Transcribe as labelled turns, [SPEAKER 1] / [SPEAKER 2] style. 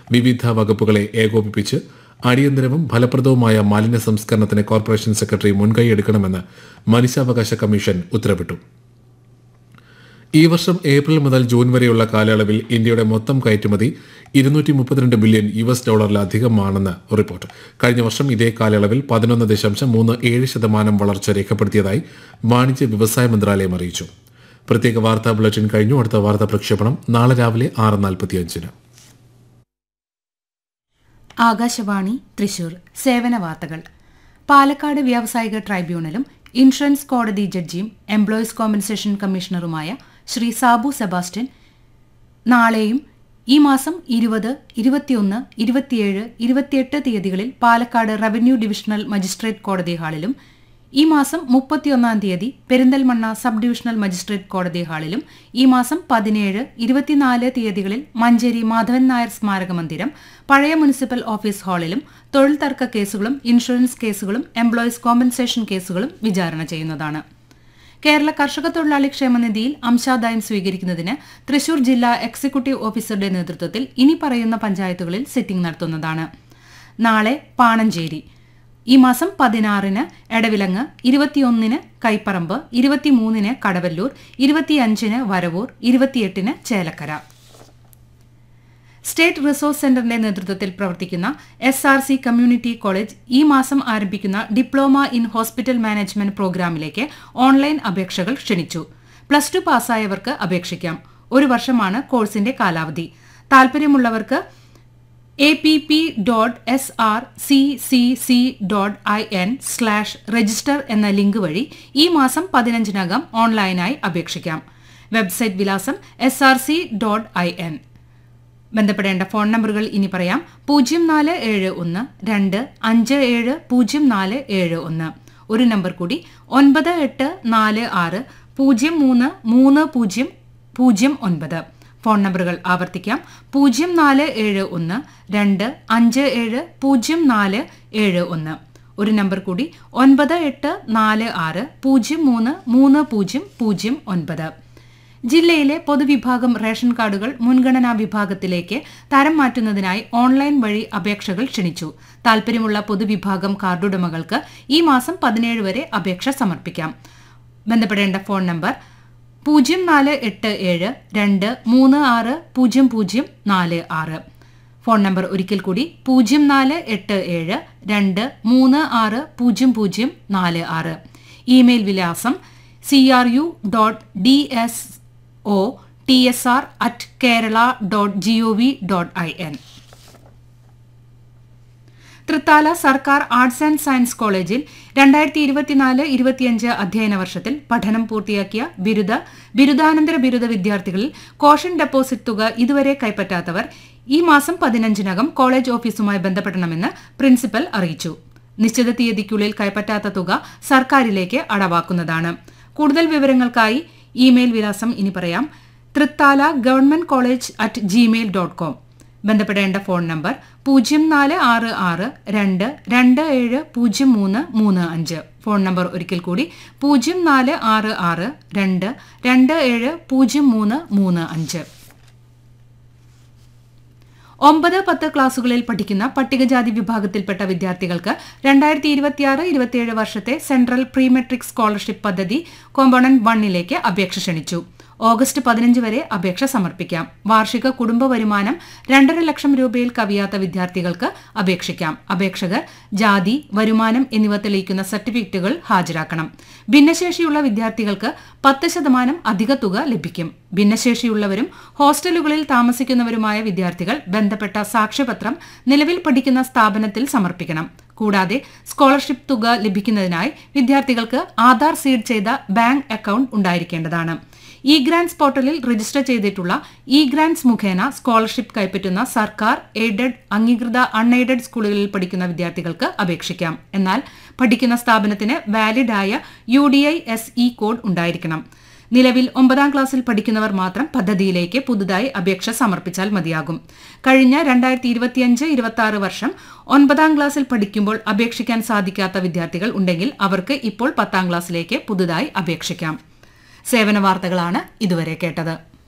[SPEAKER 1] വിവിധ വകുപ്പുകളെ ഏകോപിപ്പിച്ച് അടിയന്തരവും ഫലപ്രദവുമായ മാലിന്യ സംസ്കരണത്തിന് കോർപ്പറേഷൻ സെക്രട്ടറി മുൻകൈയെടുക്കണമെന്ന് മനുഷ്യാവകാശ കമ്മീഷൻ ഉത്തരവിട്ടു ഈ വർഷം ഏപ്രിൽ മുതൽ ജൂൺ വരെയുള്ള കാലയളവിൽ ഇന്ത്യയുടെ മൊത്തം കയറ്റുമതി ഇരുന്നൂറ്റി മുപ്പത്തിരണ്ട് ബില്യൺ യു എസ് ഡോളറിലധികമാണെന്ന് റിപ്പോർട്ട് കഴിഞ്ഞ വർഷം ഇതേ കാലയളവിൽ പതിനൊന്ന് ദശാംശം മൂന്ന് ഏഴ് ശതമാനം വളർച്ച രേഖപ്പെടുത്തിയതായി വാണിജ്യ വ്യവസായ മന്ത്രാലയം അറിയിച്ചു പ്രത്യേക വാർത്താ ബുള്ളറ്റിൻ കഴിഞ്ഞു അടുത്ത വാർത്താ പ്രക്ഷേപണം നാളെ രാവിലെ ആറ് നാൽപ്പത്തിയഞ്ചിന്
[SPEAKER 2] ആകാശവാണി തൃശൂർ സേവന വാർത്തകൾ പാലക്കാട് വ്യാവസായിക ട്രൈബ്യൂണലും ഇൻഷുറൻസ് കോടതി ജഡ്ജിയും എംപ്ലോയീസ് കോമ്പൻസേഷൻ കമ്മീഷണറുമായ ശ്രീ സാബു സെബാസ്റ്റ്യൻ നാളെയും ഈ മാസം ഇരുപത് ഇരുപത്തിയൊന്ന് ഇരുപത്തിയേഴ് ഇരുപത്തിയെട്ട് തീയതികളിൽ പാലക്കാട് റവന്യൂ ഡിവിഷണൽ മജിസ്ട്രേറ്റ് കോടതി ഹാളിലും ഈ മാസം മുപ്പത്തിയൊന്നാം തീയതി പെരിന്തൽമണ്ണ സബ് ഡിവിഷണൽ മജിസ്ട്രേറ്റ് കോടതി ഹാളിലും ഈ മാസം പതിനേഴ് ഇരുപത്തിനാല് തീയതികളിൽ മഞ്ചേരി മാധവൻ നായർ സ്മാരക മന്ദിരം പഴയ മുനിസിപ്പൽ ഓഫീസ് ഹാളിലും തൊഴിൽ തർക്ക കേസുകളും ഇൻഷുറൻസ് കേസുകളും എംപ്ലോയീസ് കോമ്പൻസേഷൻ കേസുകളും വിചാരണ ചെയ്യുന്നതാണ് കേരള കർഷക തൊഴിലാളി ക്ഷേമനിധിയിൽ അംശാദായം സ്വീകരിക്കുന്നതിന് തൃശൂർ ജില്ലാ എക്സിക്യൂട്ടീവ് ഓഫീസറുടെ നേതൃത്വത്തിൽ ഇനി പറയുന്ന പഞ്ചായത്തുകളിൽ സിറ്റിംഗ് നടത്തുന്നതാണ് നാളെ പാണഞ്ചേരി ഈ മാസം പതിനാറിന് എടവിലങ്ങ് ഇരുപത്തിയൊന്നിന് കൈപ്പറമ്പ് ഇരുപത്തിമൂന്നിന് കടവല്ലൂർ ഇരുപത്തിയഞ്ചിന് വരവൂർ ഇരുപത്തിയെട്ടിന് ചേലക്കര സ്റ്റേറ്റ് റിസോഴ്സ് സെന്ററിന്റെ നേതൃത്വത്തിൽ പ്രവർത്തിക്കുന്ന S R C community college ഈ മാസം ആരംഭിക്കുന്ന ഡിപ്ലോമ ഇൻ ഹോസ്പിറ്റൽ മാനേജ്മെന്റ് പ്രോഗ്രാമിലേക്ക് ഓൺലൈൻ അപേക്ഷകൾ ക്ഷണിച്ചു പ്ലസ് ടു പാസ്സായവർക്ക് അപേക്ഷിക്കാം ഒരു വർഷമാണ് കോഴ്സിന്റെ കാലാവധി താൽപര്യമുള്ളവർക്ക് A P P dot S R C C C dot I N slash register എന്ന ലിങ്ക് വഴി ഈ മാസം പതിനഞ്ചിനകം ഓൺലൈനായി അപേക്ഷിക്കാം വെബ്സൈറ്റ് വിലാസം S R C dot I N ബന്ധപ്പെടേണ്ട ഫോൺ നമ്പറുകൾ ഇനി പറയാം പൂജ്യം നാല് ഏഴ് ഒന്ന് രണ്ട് അഞ്ച് ഏഴ് പൂജ്യം നാല് ഏഴ് ഒന്ന് ഒരു നമ്പർ കൂടി ഒൻപത് എട്ട് നാല് ആറ് പൂജ്യം മൂന്ന് മൂന്ന് പൂജ്യം പൂജ്യം ഒൻപത് ഫോൺ നമ്പറുകൾ ആവർത്തിക്കാം പൂജ്യം നാല് ഏഴ് ഒന്ന് രണ്ട് അഞ്ച് ഏഴ് പൂജ്യം നാല് ഏഴ് ഒന്ന് ഒരു നമ്പർ കൂടി ഒൻപത് എട്ട് നാല് ആറ് പൂജ്യം മൂന്ന് മൂന്ന് പൂജ്യം പൂജ്യം ഒൻപത് ജില്ലയിലെ പൊതുവിഭാഗം റേഷൻ കാർഡുകൾ മുൻഗണനാ വിഭാഗത്തിലേക്ക് തരം മാറ്റുന്നതിനായി ഓൺലൈൻ വഴി അപേക്ഷകൾ ക്ഷണിച്ചു താൽപര്യമുള്ള പൊതുവിഭാഗം കാർഡുടമകൾക്ക് ഈ മാസം പതിനേഴ് വരെ അപേക്ഷ സമർപ്പിക്കാം ബന്ധപ്പെടേണ്ട ഫോൺ നമ്പർ പൂജ്യം നാല് എട്ട് ഏഴ് രണ്ട് മൂന്ന് ആറ് പൂജ്യം പൂജ്യം നാല് ആറ് ഫോൺ നമ്പർ ഒരിക്കൽ കൂടി പൂജ്യം നാല് എട്ട് ഏഴ് രണ്ട് മൂന്ന് ആറ് പൂജ്യം പൂജ്യം നാല് ആറ് ഇമെയിൽ വിലാസം C R U dot D S O T S R at Kerala dot G O V dot I N Thrithala സർക്കാർ ആർട്സ് ആൻഡ് സയൻസ് കോളേജിൽ രണ്ടായിരത്തി ഇരുപത്തിനാല് ഇരുപത്തിയഞ്ച് അധ്യയന വർഷത്തിൽ പഠനം പൂർത്തിയാക്കിയ ബിരുദ ബിരുദാനന്തര ബിരുദ വിദ്യാർത്ഥികളിൽ കോഷൻ ഡെപ്പോസിറ്റ് തുക ഇതുവരെ കൈപ്പറ്റാത്തവർ ഈ മാസം പതിനഞ്ചിനകം കോളേജ് ഓഫീസുമായി ബന്ധപ്പെടണമെന്ന് പ്രിൻസിപ്പൽ അറിയിച്ചു നിശ്ചിത തീയതിക്കുള്ളിൽ കൈപ്പറ്റാത്ത തുക സർക്കാരിലേക്ക് അടവാക്കുന്നതാണ് കൂടുതൽ വിവരങ്ങൾക്കായി ഇമെയിൽ വിലാസം ഇനി പറയാം Thrithala government college at Gmail dot com ബന്ധപ്പെടേണ്ട ഫോൺ നമ്പർ പൂജ്യം നാല് ആറ് ആറ് രണ്ട് രണ്ട് ഏഴ് പൂജ്യം മൂന്ന് മൂന്ന് അഞ്ച് ഫോൺ നമ്പർ ഒരിക്കൽ കൂടി പൂജ്യം നാല് ആറ് ആറ് രണ്ട് രണ്ട് ഏഴ് പൂജ്യം മൂന്ന് മൂന്ന് അഞ്ച് ഒമ്പത് പത്ത് ക്ലാസുകളിൽ പഠിക്കുന്ന പട്ടികജാതി വിഭാഗത്തിൽപ്പെട്ട വിദ്യാർത്ഥികൾക്ക് രണ്ടായിരത്തി ഇരുപത്തിയാറ് ഇരുപത്തിയേഴ് വർഷത്തെ സെൻട്രൽ പ്രീ മെട്രിക് സ്കോളർഷിപ്പ് പദ്ധതി കോമ്പണന്റ് വണ്ണിലേക്ക് അപേക്ഷ ക്ഷണിച്ചു ഓഗസ്റ്റ് പതിനഞ്ച് വരെ അപേക്ഷ സമർപ്പിക്കാം വാർഷിക കുടുംബ വരുമാനം രണ്ടര ലക്ഷം രൂപയിൽ കവിയാത്ത വിദ്യാർത്ഥികൾക്ക് അപേക്ഷിക്കാം അപേക്ഷകർ ജാതി വരുമാനം എന്നിവ തെളിയിക്കുന്ന സർട്ടിഫിക്കറ്റുകൾ ഹാജരാക്കണം ഭിന്നശേഷിയുള്ള വിദ്യാർത്ഥികൾക്ക് പത്ത് ശതമാനം അധിക തുക ലഭിക്കും ഭിന്നശേഷിയുള്ളവരും ഹോസ്റ്റലുകളിൽ താമസിക്കുന്നവരുമായ വിദ്യാർത്ഥികൾ ബന്ധപ്പെട്ട സാക്ഷ്യപത്രം നിലവിൽ പഠിക്കുന്ന സ്ഥാപനത്തിൽ സമർപ്പിക്കണം കൂടാതെ സ്കോളർഷിപ്പ് തുക ലഭിക്കുന്നതിനായി വിദ്യാർത്ഥികൾക്ക് ആധാർ സീഡ് ചെയ്ത ബാങ്ക് അക്കൌണ്ട് ഉണ്ടായിരിക്കേണ്ടതാണ് ഇ ഗ്രാൻസ് പോർട്ടലിൽ രജിസ്റ്റർ ചെയ്തിട്ടുള്ള ഇ ഗ്രാൻസ് മുഖേന സ്കോളർഷിപ്പ് കൈപ്പറ്റുന്ന സർക്കാർ എയ്ഡഡ് അംഗീകൃത അൺഎയ്ഡഡ് സ്കൂളുകളിൽ പഠിക്കുന്ന വിദ്യാർത്ഥികൾക്ക് അപേക്ഷിക്കാം എന്നാൽ പഠിക്കുന്ന സ്ഥാപനത്തിന് വാലിഡ് ആയ U D I S E code ഉണ്ടായിരിക്കണം നിലവിൽ ഒമ്പതാം ക്ലാസ്സിൽ പഠിക്കുന്നവർ മാത്രം പദ്ധതിയിലേക്ക് പുതുതായി അപേക്ഷ സമർപ്പിച്ചാൽ മതിയാകും കഴിഞ്ഞ രണ്ടായിരത്തി ഇരുപത്തിയഞ്ച് ഇരുപത്തി ആറ് വർഷം ഒൻപതാം ക്ലാസ്സിൽ പഠിക്കുമ്പോൾ അപേക്ഷിക്കാൻ സാധിക്കാത്ത വിദ്യാർത്ഥികൾ ഉണ്ടെങ്കിൽ അവർക്ക് ഇപ്പോൾ പത്താം ക്ലാസ്സിലേക്ക് പുതുതായി അപേക്ഷിക്കാം സേവന വാർത്തകളാണ് ഇതുവരെ കേട്ടത്